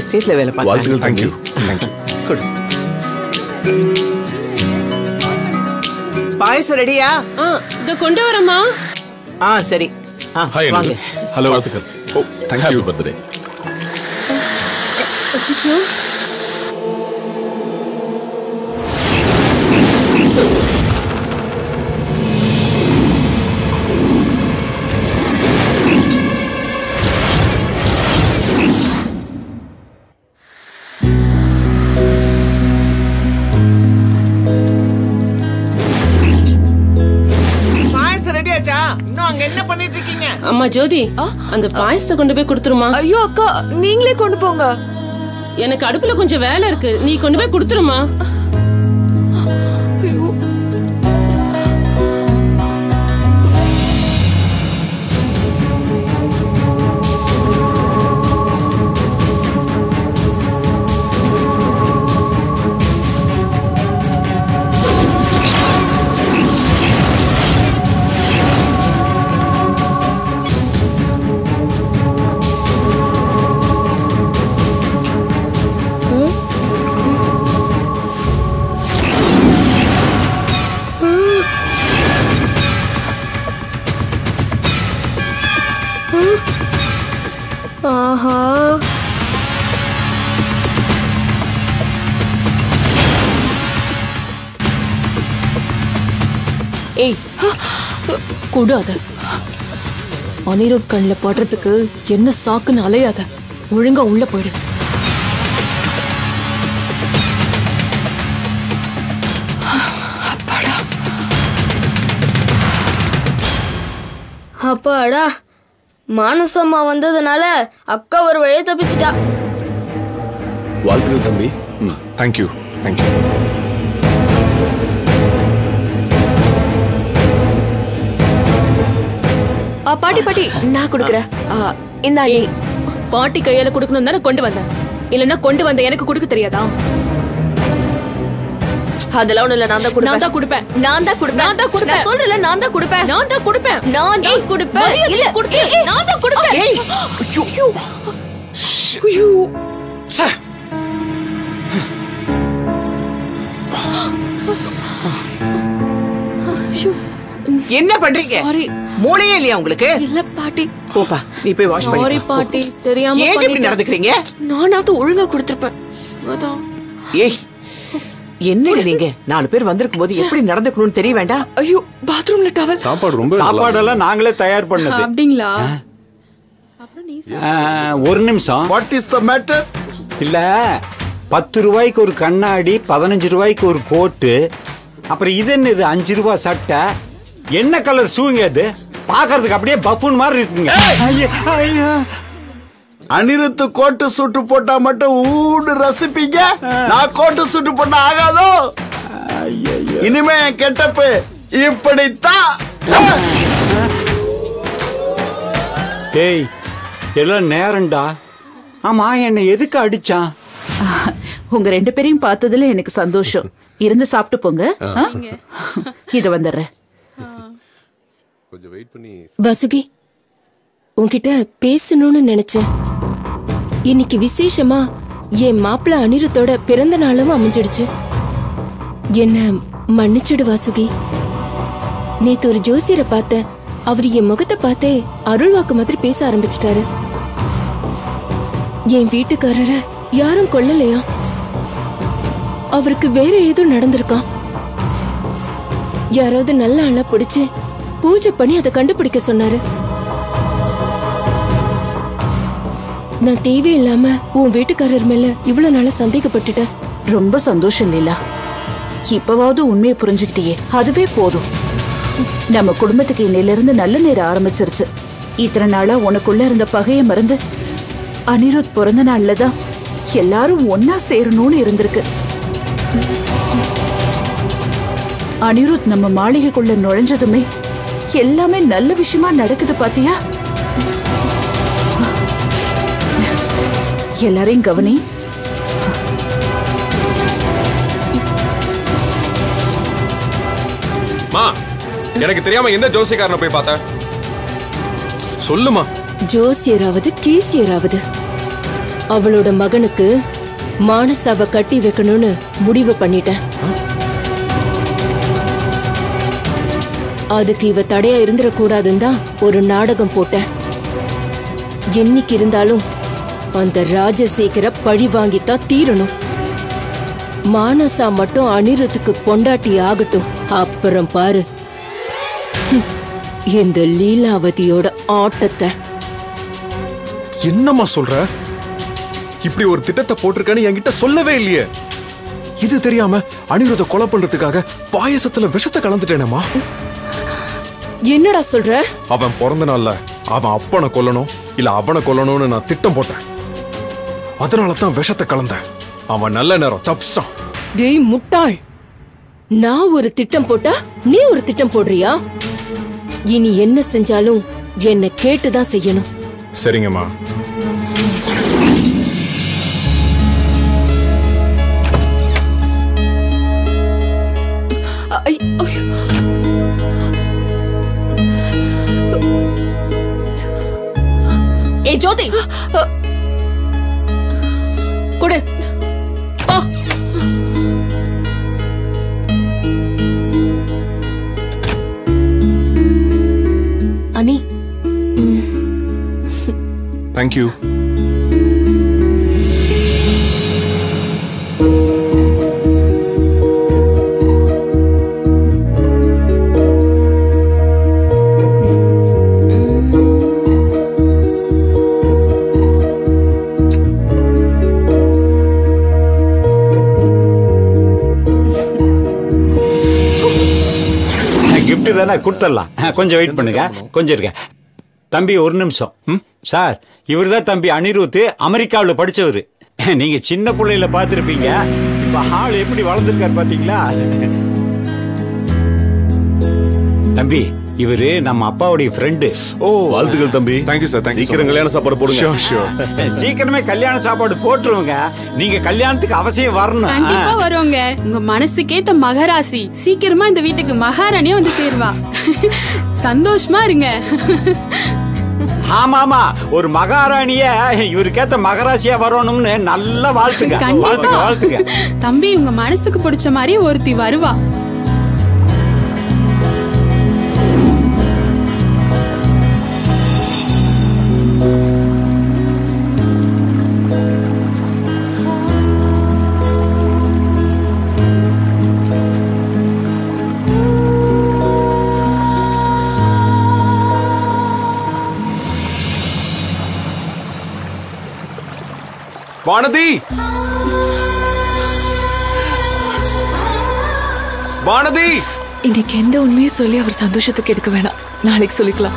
எஸ்டேட்ல வேலை வாழ்த்துக்கள் பார்க்கறாங்க தேங்க்யூ தேங்க்யூ கொடு பாயசம் ரெடியா ஆ இத கொண்டு வரமா ஆ சரி ஆ ஹாய் வாங்க ஹலோ வாழ்த்துக்கள் ஓ தேங்க்யூ பர்த்டே அச்சச்சோ பாயசம் ரெடியாச்சா இன்னும் அங்க என்ன பண்ணிட்டு இருக்கீங்க அம்மா ஜோதி அந்த பாயசத்தை கொண்டு போய் கொடுத்துருமா ஐயோ அக்கா நீங்களே கொண்டு போங்க எனக்கு அடுப்புல கொஞ்சம் வேலை இருக்கு நீ கொண்டு போய் கொடுத்துருமா ஐயோ ஆஹா ஏய் கொடு அத அனிருத் கண்ணில் படுறதுக்கு என்ன சாக்குன்னு அலையாத ஒழுங்கா உள்ள போயிடு அப்பாடா அப்பாடா மானசம்மா வந்ததுனால அக்கா ஒரு வழியை தப்பிச்சிட்டா வாழ்த்துக்கள் தம்பி ம் தேங்க்யூ தேங்க்யூ ஆ, பாட்டி பாட்டி நான் கொடுக்குறேன் ஆ, இந்த அணி பாட்டி கையால கொடுக்கணும் தானே கொண்டு வந்தேன் இல்லன்னா கொண்டு வந்த எனக்கு கொடுக்க தெரியாதா அதெல்லாம் ஒண்ணு இல்ல நான் தான் நான் கொடுப்பேன் தான் கொடுப்பேன் நான் தான் கொடுப்பேன் நான் தான் கொடுப்பேன். நான் சொல்றேன்ல நான் தான் கொடுப்பேன் நான் தான் கொடுப்பேன் நான் தான் ஏய், கொடுப்பேன். மரியாதையா இல்ல. கொடுத்து ஏய், ஏய். நான் தான் கொடுப்பேன் ஐயோ. ஐயோ. என்ன பண்றீங்க சாரி மூளையே இல்லையா உங்களுக்கு இல்ல பாட்டி போப்பா நீ போய் வாஷ் சாரி பண்ணி பாட்டி தெரியாம ஏன் இப்படி பண்ணிட்டேன். நடந்துக்கிறீங்க நானாவது ஒழுங்கா கொடுத்திருப்பேன் அதான் ஏய் என்னங்க நீங்க நாலு பேர் வந்திருக்கும் போது எப்படி நடந்துக்கணும்னு தெரிய வேண்டாம் ஐயோ பாத்ரூம்ல டவல் சாப்பாடு ரொம்ப நல்லா சாப்பாடெல்லாம் நாங்களே தயார் பண்ணது அப்படிங்களா ஆ, ஒரு நிமிஷம் வாட் இஸ் த மேட்டர் இல்ல பத்து ரூபாய்க்கு ஒரு கண்ணாடி பதினஞ்சு ரூபாய்க்கு ஒரு கோட்டு அப்புறம் இது என்ன இது அஞ்சு ரூபாய் சட்டை என்ன கலர் ஷூங்க இது பாக்குறதுக்கு அப்படியே பஃபூன் மாதிரி இருக்குங்க ஐயா, ஐயா. அனிருத்து கோட்டு சுட்டு போட்டா மட்டும் ஊடு ரசிப்பீங்க நான் கோட்டு சுட்டு போட்டா ஆகாதோ இனிமே என் கெட்டப்பு இப்படித்தான் டேய் எல்லாம் நேரம்டா ஆமா என்னை எதுக்கு அடிச்சான் உங்க ரெண்டு பேரையும் பார்த்ததுல எனக்கு சந்தோஷம் இருந்து சாப்பிட்டு போங்க ஆ? இது வந்துடுறேன் கொஞ்சம் வெயிட் பண்ணி வசுகி உன்கிட்ட பேசணும்னு நினைச்சேன் இன்னைக்கு விசேஷமா என் மாப்பிள்ள அனிருத்தோட பிறந்த நாளும் அமைஞ்சிடுச்சு என்ன மன்னிச்சிடு வாசுகி நேத்து ஒரு ஜோசியரை பார்த்தேன் அவர் என் முகத்தை பார்த்தே அருள்வாக்கு மாதிரி பேச ஆரம்பிச்சிட்டாரு என் வீட்டுக்காரரை யாரும் கொல்லலையா அவருக்கு வேற ஏதோ நடந்திருக்கான் யாராவது நல்ல ஆளா பிடிச்சு பூஜை பண்ணி அதை கண்டுபிடிக்க சொன்னாரு நான் தேவையில்லாம உன் வீட்டுக்காரர் மேல இவ்வளவு நாளா சந்தேகப்பட்டுட்டேன் ரொம்ப சந்தோஷம் லீலா இப்பவாவது உண்மையை புரிஞ்சுக்கிட்டியே அதுவே போதும் நம்ம குடும்பத்துக்கு இன்னையிலிருந்து நல்ல நேரம் ஆரம்பிச்சிருச்சு இத்தனை நாளா உனக்குள்ள இருந்த பகையை மறந்து அனிருத் பிறந்த நாள்ல தான் எல்லாரும் ஒன்னா சேரணும்னு இருந்திருக்கு அனிருத் நம்ம மாளிகைக்குள்ள நுழைஞ்சதுமே எல்லாமே நல்ல விஷயமா நடக்குது பாத்தியா எல்லாரையும் கவனி மா எனக்கு தெரியாம எந்த ஜோசியக்காரனை போய் பார்த்த சொல்லுமா ஜோசியராவது கீசியராவது அவளோட மகனுக்கு மானசாவை கட்டி வைக்கணும்னு முடிவு பண்ணிட்டேன் அதுக்கு இவ தடையா இருந்துடக்கூடாதுன்னு தான் ஒரு நாடகம் போட்டேன் என்னைக்கு இருந்தாலும் அந்த ராஜசேகர பழி வாங்கித்தான் தீரணும் மானசா மட்டும் அனிருத்துக்கு பொண்டாட்டி ஆகட்டும் அப்புறம் பாரு ஹம், இந்த லீலாவதியோட ஆட்டத்தை என்னம்மா சொல்ற இப்படி ஒரு திட்டத்தை போட்டிருக்கேன்னு என்கிட்ட சொல்லவே இல்லையே இது தெரியாம அனிருத்த கொலை பண்றதுக்காக பாயசத்துல விஷத்தை கலந்துட்டேனேம்மா என்னடா சொல்ற அவன் பிறந்த நாள்ல அவன் அப்பனை கொல்லணும் இல்ல அவனை கொல்லணும்னு நான் திட்டம் போட்டேன் அதனால தான் விஷத்தை கலந்தேன் அவன் நல்ல நேரம் தப்பிச்சான் டேய் முட்டாள் நான் ஒரு திட்டம் போட்டா நீ ஒரு திட்டம் போடுறியா இனி என்ன செஞ்சாலும் என்ன கேட்டுதான் செய்யணும் சரிங்கம்மா ஏ ஜோதி கொடு போ அனி தேங்க்யூ gift தானே கொடுத்துடலாம் அஹ், கொஞ்சம் வெயிட் பண்ணுங்க கொஞ்சம் இருங்க தம்பி ஒரு நிமிஷம் சார் இவர் தான் தம்பி அனிருத் அமெரிக்காவில் படிச்சவர் நீங்க சின்ன பிள்ளையில பார்த்துருப்பீங்க இப்ப ஆள் எப்படி வளர்ந்துருக்காரு பாத்தீங்களா தம்பி இவரு நம்ம அப்பாவுடைய ஃப்ரெண்டு ஓ வாழ்த்துக்கள் தம்பி தேங்க்யூ சார் தேங்க்யூ சீக்கிரம் கல்யாண சாப்பாடு போடுங்க. ஷோர் ஷோர் சீக்கிரமே கல்யாண சாப்பாடு போட்டுருவோங்க நீங்க கல்யாணத்துக்கு அவசியம் வரணும் கண்டிப்பா வருவாங்க உங்க மனசுக்கேத்த மகராசி சீக்கிரமா இந்த வீட்டுக்கு மகாராணியா வந்து சேருவா சந்தோஷமா இருங்க ஆமா ஆமா ஒரு மகாராணிய இவருக்கேத்த மகராசியா வரணும்னு நல்லா வாழ்த்துங்க கண்டிப்பா வாழ்த்துங்க வாழ்த்துங்க தம்பி உங்க மனசுக்கு பிடிச்ச மாதிரி ஒருத்தி வருவா வானதி வானதி இன்னைக்கு எந்த உண்மையும் சொல்லி அவர் சந்தோஷத்துக்கு எடுக்க வேணாம் நாளைக்கு சொல்லிக்கலாம்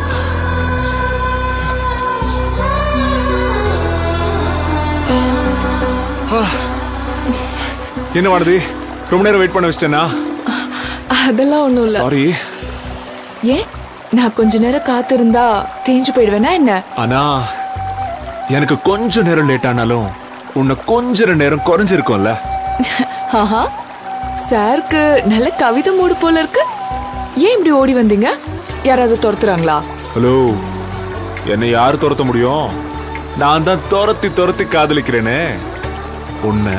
என்ன வானதி ரொம்ப நேரம் வெயிட் பண்ண வச்சிட்டேனா அதெல்லாம் ஒண்ணும் இல்ல சாரி ஏன் நான் கொஞ்ச நேரம் காத்திருந்தா தேஞ்சு போயிடுவேனா என்ன ஆனா எனக்கு கொஞ்ச நேரம் லேட் ஆனாலும் உன்னை கொஞ்ச நேரம் குறைஞ்சிருக்கும்ல ஆஹா சாருக்கு நல்ல கவிதை மூடு போல இருக்கு ஏன் இப்படி ஓடி வந்தீங்க யாராவது துரத்துறாங்களா ஹலோ என்னை யார் துரத்த முடியும் நான் தான் துரத்தி துரத்தி காதலிக்கிறேனே உன்னை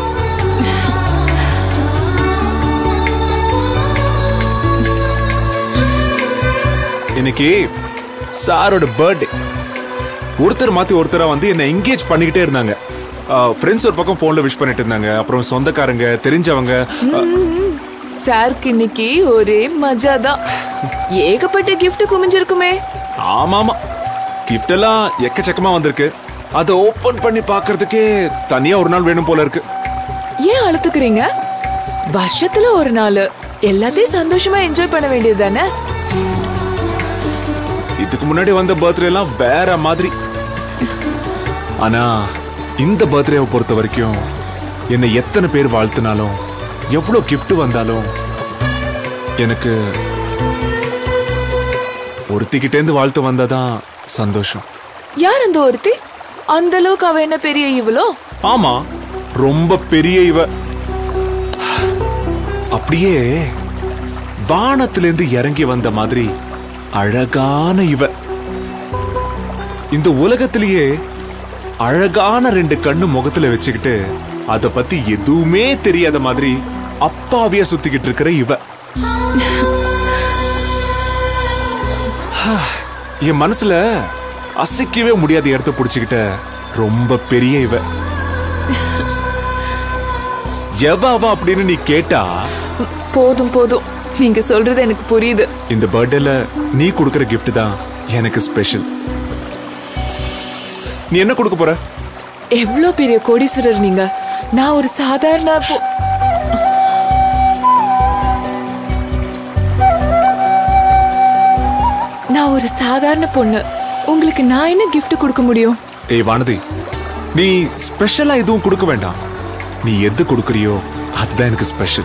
இன்னைக்கு சாரோட பர்த்டே ஒருத்தர் மாத்தி ஒருத்தரா வந்து என்ன என்கேஜ் பண்ணிக்கிட்டே இருந்தாங்க ஃப்ரெண்ட்ஸ் ஒரு பக்கம் ஃபோன்ல விஷ் பண்ணிட்டு இருந்தாங்க அப்புறம் சொந்தக்காரங்க தெரிஞ்சவங்க அஹ், சாருக்கு இன்னைக்கு ஒரே மஜா தான் ஏகப்பட்ட gift குமிஞ்சிருக்குமே ஆமா ஆமா கிஃப்ட் எல்லாம் எக்கச்சக்கமா வந்திருக்கு அதை ஓபன் பண்ணி பார்க்கிறதுக்கே தனியா ஒரு நாள் வேணும் போல இருக்கு ஏன் அழுத்துக்கிறீங்க வருஷத்துல ஒரு நாள் எல்லாத்தையும் சந்தோஷமா என்ஜாய் பண்ண வேண்டியது தானே இதுக்கு முன்னாடி வந்த பர்த்டே எல்லாம் வேற மாதிரி ஆனா இந்த பர்த்டேவை பொறுத்த வரைக்கும் என்னை எத்தனை பேர் வாழ்த்தினாலும் எவ்வளவு gift வந்தாலும் எனக்கு ஒருத்திக்கிட்டே இருந்து வாழ்த்து வந்தாதான் சந்தோஷம் யார் அந்த ஒருத்தி அந்த அளவுக்கு அவ என்ன பெரிய இவளோ ஆமா ரொம்ப பெரிய இவ அப்படியே வானத்திலிருந்து இறங்கி வந்த மாதிரி அழகான இவ இந்த உலகத்திலேயே அழகான ரெண்டு கண்ணு முகத்துல வச்சுக்கிட்டு அத பத்தி எதுவுமே தெரியாத மாதிரி அப்பாவியா சுத்திக்கிட்டு இருக்கிற இவ என் மனசுல அசைக்கவே முடியாத இடத்த புடிச்சுக்கிட்ட ரொம்ப பெரிய இவ எவ அவ அப்படின்னு நீ கேட்டா போதும் போதும் நீங்க சொல்றது எனக்கு புரியுது இந்த பர்த்டேல நீ கொடுக்கிற gift தான் எனக்கு ஸ்பெஷல் நீ என்ன கொடுக்க போற எவ்வளோ பெரிய கோடீஸ்வரர் நீங்க நான் ஒரு சாதாரண பொ- நான் ஒரு சாதாரண பொண்ணு உங்களுக்கு நான் என்ன gift கொடுக்க முடியும் ஏய் வானதி நீ ஸ்பெஷலா எதுவும் கொடுக்க வேண்டாம் நீ எது கொடுக்கறியோ அதுதான் எனக்கு special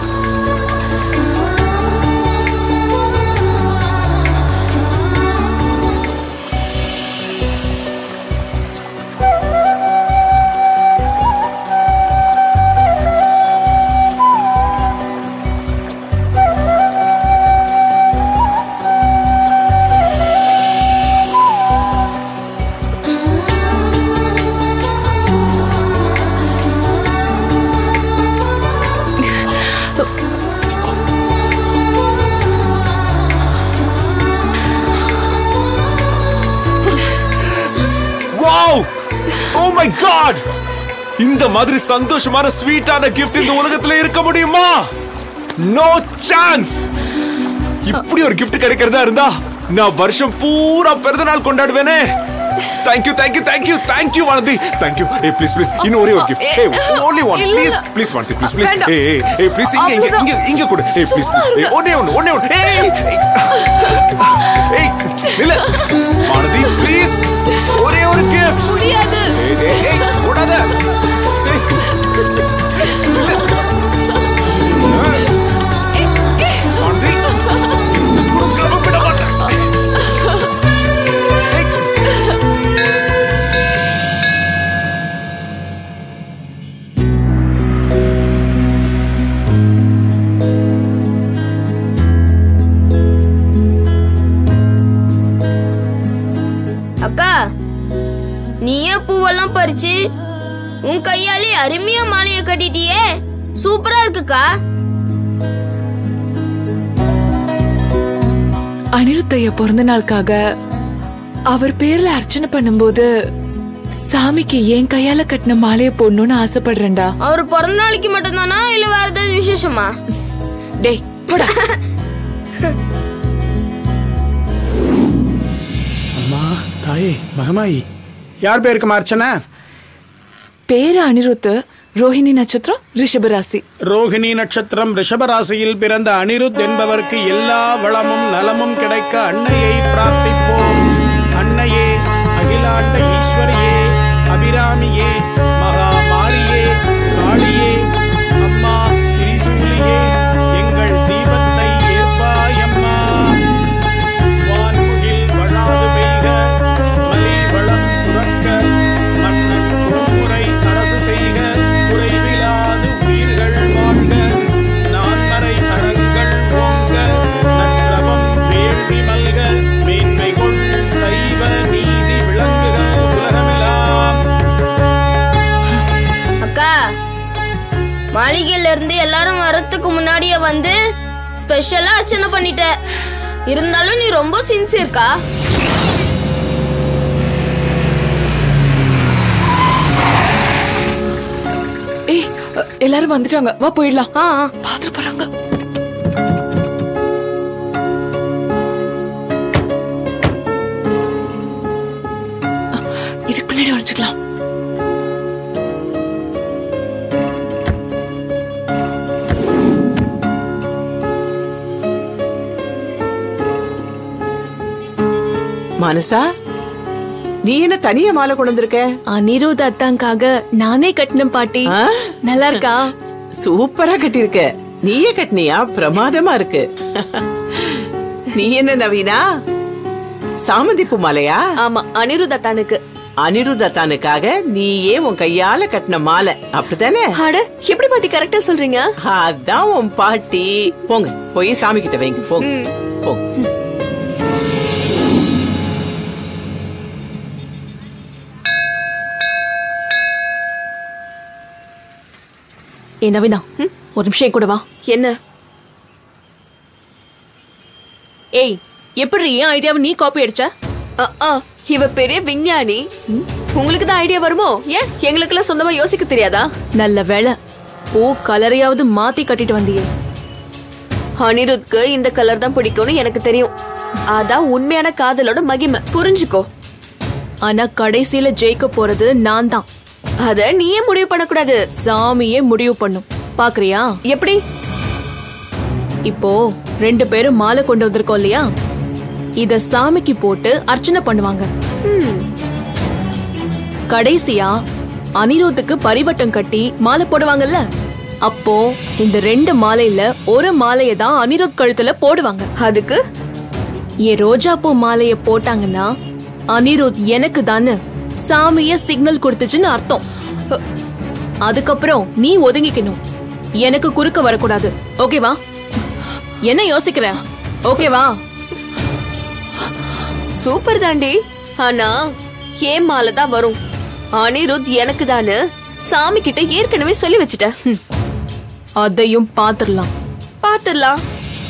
wow oh my god இந்த மாதிரி சந்தோஷமான ஸ்வீட்டான gift இந்த உலகத்துல இருக்க முடியுமா நோ சான்ஸ் இப்படி ஒரு gift கிடைக்கிறதா இருந்தா நான் வருஷம் பூரா பிறந்த நாள் கொண்டாடுவேனே thank you thank you thank you thank you Vanathi thank you ஏய் ப்ளீஸ் ப்ளீஸ் இன்னும் ஒரே ஒரு gift ஏய் only one இல்ல. Please please Vanathi please please வேண்டாம். ஏய் ஏய் ஏய் ப்ளீஸ் இங்க இங்க இங்க இங்க கொடு ஏய் ப்ளீஸ் சும்மா ப்ளீஸ் ஏய் ஒண்ணே ஒண்ணு ஒண்ணே ஒண்ணு ஏய் ஏய். ஏய் இல்ல வானதி ப்ளீஸ் ஒரே ஒரு gift முடியாது ஏய் ஏய் ஏய் ஓடாத ஏய். இல்ல. வானதி, கொடுக்காம விட மாட்டேன். ஏய். அக்கா நீயே பூவெல்லாம் பறிச்சு உன் கையாலே அருமையா மாலையை கட்டிட்டியே சூப்பரா இருக்குக்கா அனிருத்தைய பிறந்த நாளுக்காக அவர் பேர்ல அர்ச்சனை பண்ணும்போது சாமிக்கு என் கையால கட்டின மாலையை போடணும்னு ஆசைப்படுறேன்டா அவர் பிறந்த நாளைக்கு மட்டும்தானா இல்ல வேற ஏதாவது விசேஷமா டேய் போடா அம்மா தாயே மகமாயி யார் பேருக்குமா அர்ச்சனை பேரு அனிருத்து ரோஹிணி நட்சத்திரம் ரிஷபராசி ரோகிணி நட்சத்திரம் ரிஷபராசியில் பிறந்த அனிருத் என்பவருக்கு எல்லா வளமும் நலமும் கிடைக்க அன்னையை பிரார்த்திப்போம் அன்னையே அகிலாண்ட ஈஸ்வரியே அபிராமியே மகா மாரியே காளியே அம்மா திரிசூலியே எங்கள் தீபத்தை ஏற்பாயம்மா வான்முகில் வழாது பெய்க மலி வளம் சுரக்க மன்னன் குறுமுறை அரசு செய்க குறைவிலாது உயிர்கள் வாழ்க நான்மறை அறங்கள் ஓங்க நற்றவம் வேள்வி மல்க மேன்மை கொள் சைவ நீதி விளங்குக உலகமெல்லாம் அக்கா மாளிகையில இருந்து எல்லாரும் வரத்துக்கு முன்னாடியே வந்து ஸ்பெஷலா அர்ச்சனை பண்ணிட்ட இருந்தாலும் நீ ரொம்ப சின்சியர்க்கா ஏய் அ, எல்லாரும் வந்துட்டாங்க வா போயிடலாம் ஆ ஆ. பாத்துட்டு போறாங்க அ, இதுக்கு பின்னாடி ஒழிச்சுக்கலாம் மனசா நீ என்ன தனியா மாலை கொண்டு வந்திருக்க அனிருத் அத்தாங்காக நானே கட்டின பாட்டி ஆ? நல்லா இருக்கா சூப்பரா கட்டியிருக்க நீயே கட்டினியா பிரமாதமா இருக்கு நீ என்ன நவீனா சாமந்தி பூ மாலையா ஆமா அனிருத் அத்தானுக்கு அனிருதத்தானுக்காக நீயே உன் கையால கட்டின மாலை அப்படித்தானே அட எப்படி பாட்டி கரெக்டா சொல்றீங்க அதான் உன் பாட்டி போங்க போய் சாமி கிட்ட வைங்க போங்க போங்க ஏ நவீனா ஒரு நிமிஷம் என் கூட வா என்ன ஏய் எப்படி ஏன் ஐடியாவை நீ காப்பி அடிச்ச அ, அ, இவ பெரிய விஞ்ஞானி உங்களுக்கு தான் ஐடியா வருமோ ஏன் எங்களுக்கெல்லாம் சொந்தமா யோசிக்க தெரியாதா நல்ல வேலை பூ கலரையாவது மாத்தி கட்டிட்டு வந்தியே அனிருத்க்கு இந்த கலர் தான் பிடிக்கும்னு எனக்கு தெரியும் அதான் உண்மையான காதலோட மகிமை புரிஞ்சுக்கோ ஆனா கடைசியில ஜெயிக்க போறது நான் தான் அத நீயே முடிவு பண்ணக்கூடாது சாமியே முடிவு பண்ணும் பாக்குறியா எப்படி இப்போ ரெண்டு பேரும் மாலை கொண்டு வந்திருக்கோம் இல்லையா இத சாமிக்கு போட்டு அர்ச்சனை பண்ணுவாங்க கடைசியா அனிருத்துக்கு பரிவட்டம் கட்டி மாலை போடுவாங்கல்ல அப்போ இந்த ரெண்டு மாலையில ஒரு மாலையை தான் அனிருத் கழுத்துல போடுவாங்க அதுக்கு என் ரோஜா பூ மாலைய போட்டாங்கன்னா அனிருத் எனக்கு தானே சாமிய சிக்னல் கொடுத்துச்சுன்னு அர்த்தம் அ- அதுக்கப்புறம் நீ ஒதுங்கிக்கணும் எனக்கு குறுக்க வரக்கூடாது ஓகேவா என்ன யோசிக்கிற ஓகேவா சூப்பர் தாண்டி ஆனா ஏன் மாலை தான் வரும் அனிருத் எனக்கு தானு சாமி கிட்ட ஏற்கனவே சொல்லி வச்சுட்டேன் அதையும் பாத்துரலாம் பாத்துடலாம்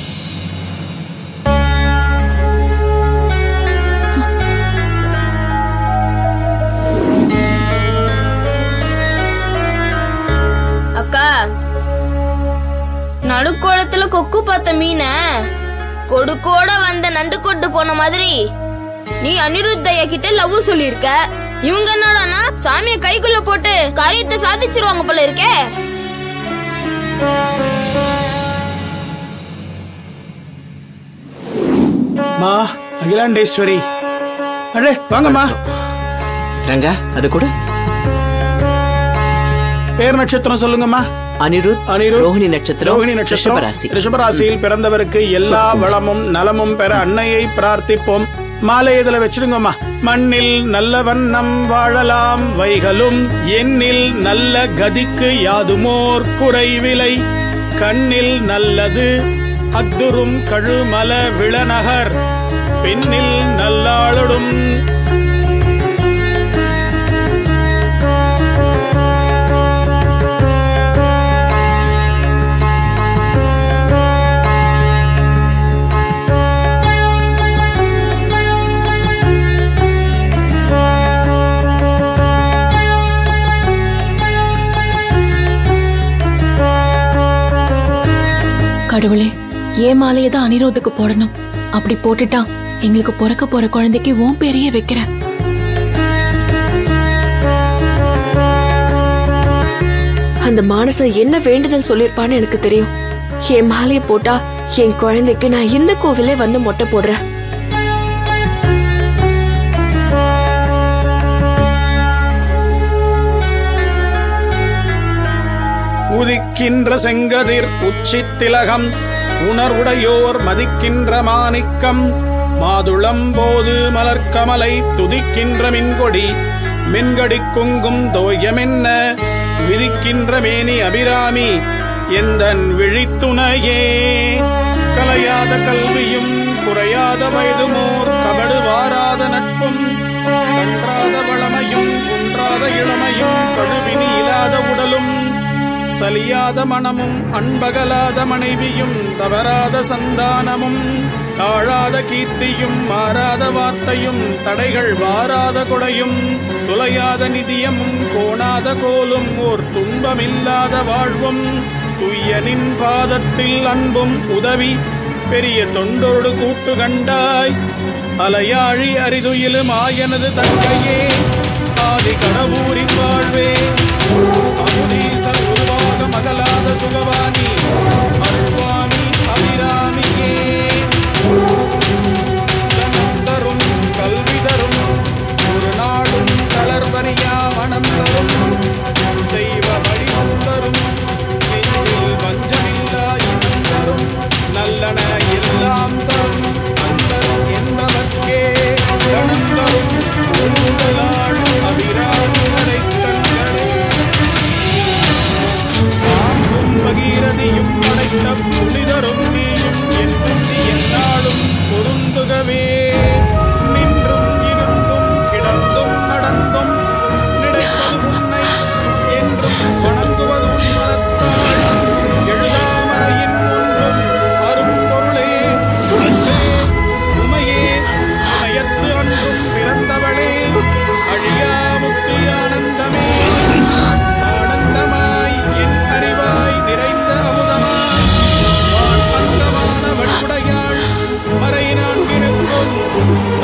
அக்கா நடுக்கோளத்துல கொக்கு பார்த்த மீன கொடுக்கோட வந்த நண்டு கொண்டு போன மாதிரி நீ அனிருத்தைய கிட்ட லவ் சொல்லியிருக்க இவங்க என்னடானா சாமிய கைக்குள்ள போட்டு காரியத்தை சாதிச்சிருவாங்க போல இருக்கே மா அகிலாண்டேஸ்வரி அடே வாங்கம்மா ரங்கா அது கூட பேர் நட்சத்திரம் சொல்லுங்கம்மா அனிருத் அனிருத் ரோஹிணி நட்சத்திரம் ரோஹிணி நட்சத்திரம் ரிஷபராசி ரிஷபராசியில் பிறந்தவருக்கு எல்லா வளமும் நலமும் பெற அன்னையை பிரார்த்திப்போம் மாலை இதுல வச்சிடுங்கம்மா மண்ணில் நல்ல வண்ணம் வாழலாம் வைகளும் எண்ணில் நல்ல கதிக்கு யாதுமோர் குறைவிலை கண்ணில் நல்லது அத்துரும் கழுமல விளநகர் பின்னில் நல்லாளுடும் கடவுளே ஏன் மாலையை தான் அனிரோதுக்கு போடணும் அப்படி போட்டுட்டா எங்களுக்கு பிறக்க போற குழந்தைக்கு உன் பேரையே வைக்கிறேன் அந்த மானசன் என்ன வேண்டுதல் சொல்லிருப்பான்னு எனக்கு தெரியும் என் மாலையை போட்டா என் குழந்தைக்கு நான் இந்த கோவிலே வந்து மொட்டை போடுறேன் உதிக்கின்ற செங்கதிர் உச்சித் திலகம் உணர்வுடையோர் மதிக்கின்ற மாணிக்கம் மாதுளம் போது மலர்க்கமலை துதிக்கின்ற மின்கொடி மின்கடி குங்கும் தோயமென்ன விதிக்கின்ற மேனி அபிராமி எந்தன் விழித்துணையே கலையாத கல்வியும் குறையாத வயதுமோர் கபடு வாராத நட்பும் கன்றாத வளமையும் குன்றாத இளமையும் கழுவினி இல்லாத உடலும் சலியாத மனமும் அன்பகலாத மனைவியும் தவறாத சந்தானமும் தாழாத கீர்த்தியும் மாறாத வார்த்தையும் தடைகள் வாராத கொடையும் துளையாத நிதியமும் கோணாத கோலும் ஓர் துன்பமில்லாத வாழ்வும் துய்யனின் பாதத்தில் அன்பும் உதவி பெரிய தொண்டொரு கூட்டு கண்டாய் அலையாழி அரிதுயிலும் ஆயனது தங்கையே ஆதி கடவுரின் வாழ்வே அமுதீசர் உருவாக மகளாத சுகவாணி அருள்வாணி அபிராமியே தனம் தரும் கல்வி தரும் ஒரு நாடும் தளர்வறியா மனம் தரும் தெய்வ வடிவம் தரும் நெஞ்சில் வஞ்சமில்லா இனம் தரும் நல்லன எல்லாம் தரும் அந்தரும் என்பவர்க்கே கணம் தரும் உருவலாள் அபிராமி கண்களே பாம்பும் பகீரதியும் படைத்த புனிதரும் நீயும் என் புத்தி என்னாலும் ஆ